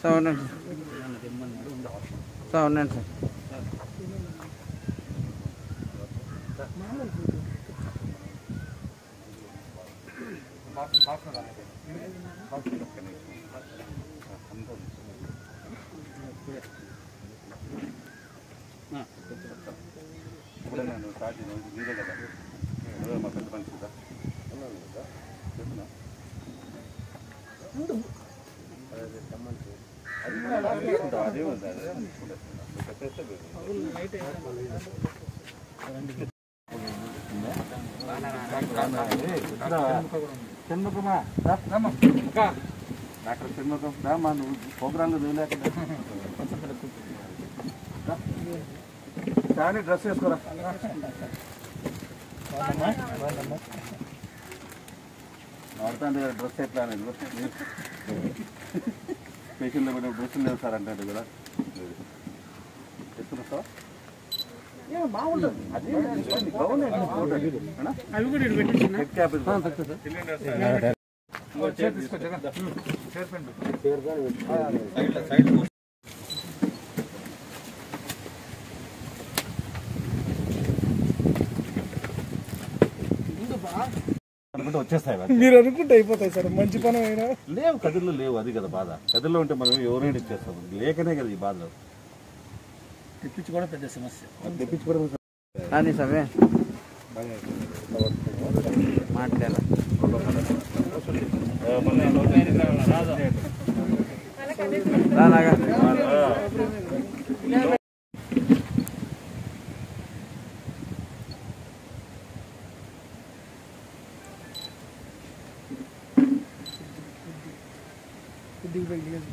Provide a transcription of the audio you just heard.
Sir ఉండండి sir ఉండండి sir ఇప్పుడే నేను స్టార్ట్ చేసిన మీరే కదా అదే మా పెద్ద మనిషి కదా చెప్తున్నా అదే ఉంది అదే చెప్పేస్తే డాక్టర్ షణ్ముఖం రామా నువ్వు ప్రోగ్రాంలో దిగలేక కానీ డ్రెస్ వేసుకోరా వాడతాను డ్రెస్ ఎట్లా అనేది పేషెంట్లో కూడా డ్రెస్సులు లేవు సార్ అంటే కదా చెప్తున్నా సార్ బాగుంటుంది అదే గౌన్ అవి కూడా ఇటు పెట్టేసి హెడ్ క్యాప్ సార్ అనుకుంటే వచ్చేస్తాయి అవి. మీరు అనుకుంటే అయిపోతాయి సార్ మంచి పని అయినా లేవు కదిలో లేవు అది కదా బాధ కదిలో ఉంటే మనం ఎవరైనా ఇచ్చేస్తాం లేకనే కదా ఈ బాధ తెప్పించుకోవడం పెద్ద సమస్య తెప్పించుకోవడం రాని సవే మాట్లాడాలి రానాగా కొద్దిగా పైకి